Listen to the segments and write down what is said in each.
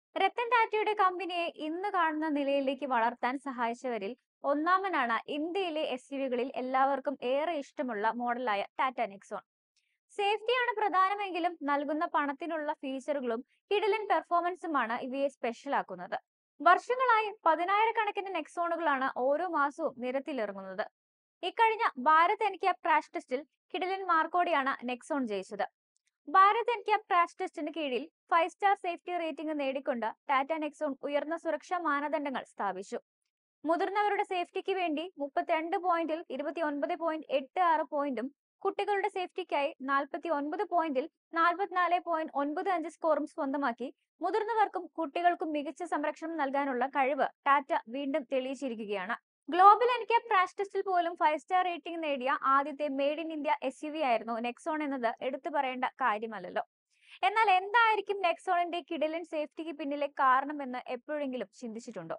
രത്തൻ ടാറ്റയുടെ കമ്പനിയെ ഇന്ന് കാണുന്ന നിലയിലേക്ക് വളർത്താൻ സഹായിച്ചവരിൽ ഒന്നാമനാണ് ഇന്ത്യയിലെ എസ് യുവികളിൽ എല്ലാവർക്കും ഏറെ ഇഷ്ടമുള്ള മോഡലായ ടാറ്റ നെക്സോൺ സേഫ്റ്റിയാണ് പ്രധാനമെങ്കിലും നൽകുന്ന പണത്തിനുള്ള ഫീച്ചറുകളും കിടിലൻ പെർഫോമൻസുമാണ് ഇവയെ സ്പെഷ്യൽ ആക്കുന്നത് വർഷങ്ങളായി പതിനായിരക്കണക്കിന് നെക്സോണുകളാണ് ഓരോ മാസവും നിരത്തിലിറങ്ങുന്നത് ഇക്കഴിഞ്ഞ ഭാരത് എൻക്യാപ് ക്രാഷ് ടെസ്റ്റിൽ കിടിലൻ മാർക്കോടെയാണ് നെക്സോൺ ജയിച്ചത് ഭാരത് എൻക്യാപ് ക്രാഷ് ടെസ്റ്റിന് കീഴിൽ ഫൈവ് സ്റ്റാർ സേഫ്റ്റി റേറ്റിംഗ് നേടിക്കൊണ്ട് ടാറ്റ നെക്സോൺ ഉയർന്ന സുരക്ഷാ മാനദണ്ഡങ്ങൾ സ്ഥാപിച്ചു മുതിർന്നവരുടെ സേഫ്റ്റിക്ക് വേണ്ടി മുപ്പത്തിരണ്ട് പോയിന്റിൽ ഇരുപത്തി ഒൻപത് പോയിന്റ് എട്ട് ആറ് പോയിന്റും കുട്ടികളുടെ സേഫ്റ്റിക്കായി നാൽപ്പത്തി ഒൻപത് പോയിന്റിൽ നാൽപ്പത്തിനാല് പോയിന്റ് ഒൻപത് അഞ്ച് സ്കോറും സ്വന്തമാക്കി മുതിർന്നവർക്കും കുട്ടികൾക്കും മികച്ച സംരക്ഷണം നൽകാനുള്ള കഴിവ് ടാറ്റ വീണ്ടും തെളിയിച്ചിരിക്കുകയാണ് ഗ്ലോബൽ എൻക്യാപ് ക്രാഷ് ടെസ്റ്റിൽ പോലും ഫൈവ് സ്റ്റാർ റേറ്റിംഗ് നേടിയ ആദ്യത്തെ made in India S U V ആയിരുന്നു നെക്സോൺ എന്നത് എടുത്തു പറയേണ്ട കാര്യമല്ലല്ലോ എന്നാൽ എന്തായിരിക്കും നെക്സോണിന്റെ കിടിലൻ സേഫ്റ്റിക്ക് പിന്നിലെ കാരണമെന്ന് എപ്പോഴെങ്കിലും ചിന്തിച്ചിട്ടുണ്ടോ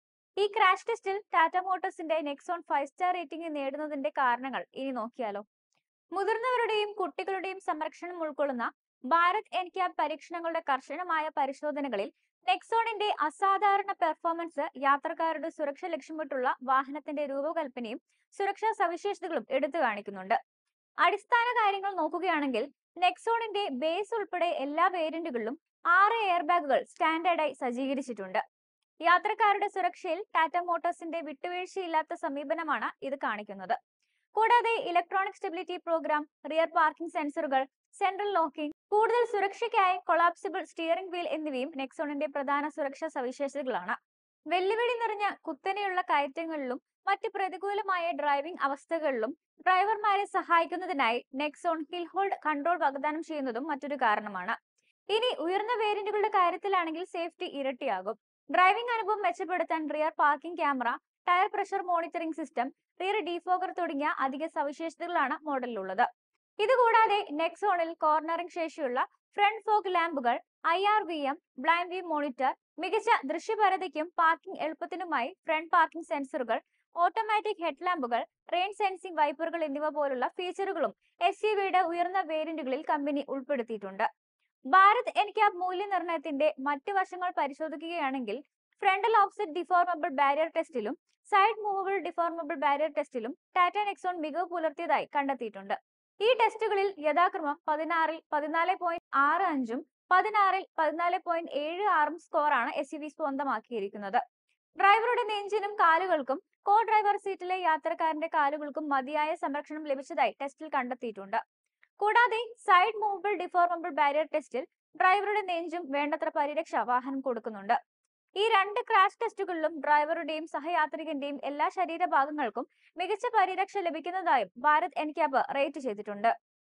ഈ ക്രാഷ് ടെസ്റ്റിൽ ടാറ്റ മോട്ടോഴ്സിന്റെ നെക്സോൺ ഫൈവ് സ്റ്റാർ റേറ്റിംഗ് നേടുന്നതിന്റെ കാരണങ്ങൾ ഇനി നോക്കിയാലോ മുതിർന്നവരുടെയും കുട്ടികളുടെയും സംരക്ഷണം ഉൾക്കൊള്ളുന്ന ഭാരത് എൻക്യാബ് പരീക്ഷണങ്ങളുടെ കർശനമായ പരിശോധനകളിൽ നെക്സോണിന്റെ അസാധാരണ പെർഫോമൻസ് യാത്രക്കാരുടെ സുരക്ഷ ലക്ഷ്യമിട്ടുള്ള വാഹനത്തിന്റെ രൂപകൽപ്പനയും സുരക്ഷാ സവിശേഷതകളും എടുത്തു കാണിക്കുന്നുണ്ട് അടിസ്ഥാന കാര്യങ്ങൾ നോക്കുകയാണെങ്കിൽ നെക്സോണിന്റെ ബേസ് ഉൾപ്പെടെ എല്ലാ വേരിയന്റുകളിലും ആറ് എയർ ബാഗുകൾ സ്റ്റാൻഡേർഡായി സജ്ജീകരിച്ചിട്ടുണ്ട് യാത്രക്കാരുടെ സുരക്ഷയിൽ ടാറ്റ മോട്ടോഴ്സിന്റെ വിട്ടുവീഴ്ചയില്ലാത്ത സമീപനമാണ് ഇത് കാണിക്കുന്നത് കൂടാതെ electronic stability program rear parking സെൻസറുകൾ സെൻട്രൽ ലോക്കിംഗ് കൂടുതൽ സുരക്ഷയ്ക്കായി കൊളാപ്സിബിൾ സ്റ്റിയറിംഗ് വീൽ എന്നിവയും നെക്സോണിന്റെ പ്രധാന സുരക്ഷാ സവിശേഷതകളാണ് വെല്ലുവിളി നിറഞ്ഞ കുത്തനെയുള്ള കയറ്റങ്ങളിലും മറ്റ് പ്രതികൂലമായ ഡ്രൈവിംഗ് അവസ്ഥകളിലും ഡ്രൈവർമാരെ സഹായിക്കുന്നതിനായി നെക്സോൺ ഹിൽ ഹോൾഡ് കൺട്രോൾ വാഗ്ദാനം ചെയ്യുന്നതും മറ്റൊരു കാരണമാണ് ഇനി ഉയർന്ന വേരിയന്റുകളുടെ കാര്യത്തിലാണെങ്കിൽ സേഫ്റ്റി ഇരട്ടിയാകും ഡ്രൈവിംഗ് അനുഭവം മെച്ചപ്പെടുത്താൻ rear parking camera tyre pressure monitoring system rear defogger തുടങ്ങിയ അധിക സവിശേഷതകളാണ് മോഡലിലുള്ളത് ഇതുകൂടാതെ നെക്സോണിൽ കോർണറിംഗ് ശേഷിയുള്ള ഫ്രണ്ട് ഫോഗ് ലാമ്പുകൾ I R V M blind view monitor മികച്ച ദൃശ്യപരതയ്ക്കും പാർക്കിംഗ് എളുപ്പത്തിനുമായി ഫ്രണ്ട് പാർക്കിംഗ് സെൻസറുകൾ ഓട്ടോമാറ്റിക് ഹെഡ്ലാമ്പുകൾ റെയിൻ സെൻസിംഗ് വൈപ്പറുകൾ എന്നിവ പോലുള്ള ഫീച്ചറുകളും എസ് യു വിയുടെ ഉയർന്ന വേരിയന്റുകളിൽ കമ്പനി ഉൾപ്പെടുത്തിയിട്ടുണ്ട് ഭാരത് എൻക്യാബ് മൂല്യനിർണ്ണയത്തിന്റെ മറ്റ് വശങ്ങൾ പരിശോധിക്കുകയാണെങ്കിൽ ഫ്രണ്ടൽ ഓഫ്സെറ്റ് ഡിഫോർമബിൾ ബാരിയർ ടെസ്റ്റിലും സൈഡ് മൂവബിൾ ഡിഫോർമബിൾ ബാരിയർ ടെസ്റ്റിലും ടാറ്റ നെക്സോൺ മികവ് പുലർത്തിയതായി കണ്ടെത്തിയിട്ടുണ്ട് ഈ ടെസ്റ്റുകളിൽ യഥാക്രമം പതിനാറിൽ പതിനാല് പോയിന്റ് ആറ് അഞ്ചും പതിനാറിൽ പതിനാല് പോയിന്റ് ഏഴ് ആറും സ്കോറാണ് എസ് യു വി സ്വന്തമാക്കിയിരിക്കുന്നത് ഡ്രൈവറുടെ നെഞ്ചിനും കാലുകൾക്കും കോ ഡ്രൈവർ സീറ്റിലെ യാത്രക്കാരന്റെ കാലുകൾക്കും മതിയായ സംരക്ഷണം ലഭിച്ചതായി ടെസ്റ്റിൽ കണ്ടെത്തിയിട്ടുണ്ട് കൂടാതെ സൈഡ് മൂവബിൾ ഡിഫോർമബിൾ ബാരിയർ ടെസ്റ്റിൽ ഡ്രൈവറുടെ നെഞ്ചും വേണ്ടത്ര പരിരക്ഷ വാഹനം കൊടുക്കുന്നുണ്ട് ഈ രണ്ട് ക്രാഷ് ടെസ്റ്റുകളിലും ഡ്രൈവറുടെയും സഹയാത്രികന്റെയും എല്ലാ ശരീരഭാഗങ്ങൾക്കും മികച്ച പരിരക്ഷ ലഭിക്കുന്നതായും ഭാരത് എൻക്യാബ് റേറ്റ് ചെയ്തിട്ടുണ്ട്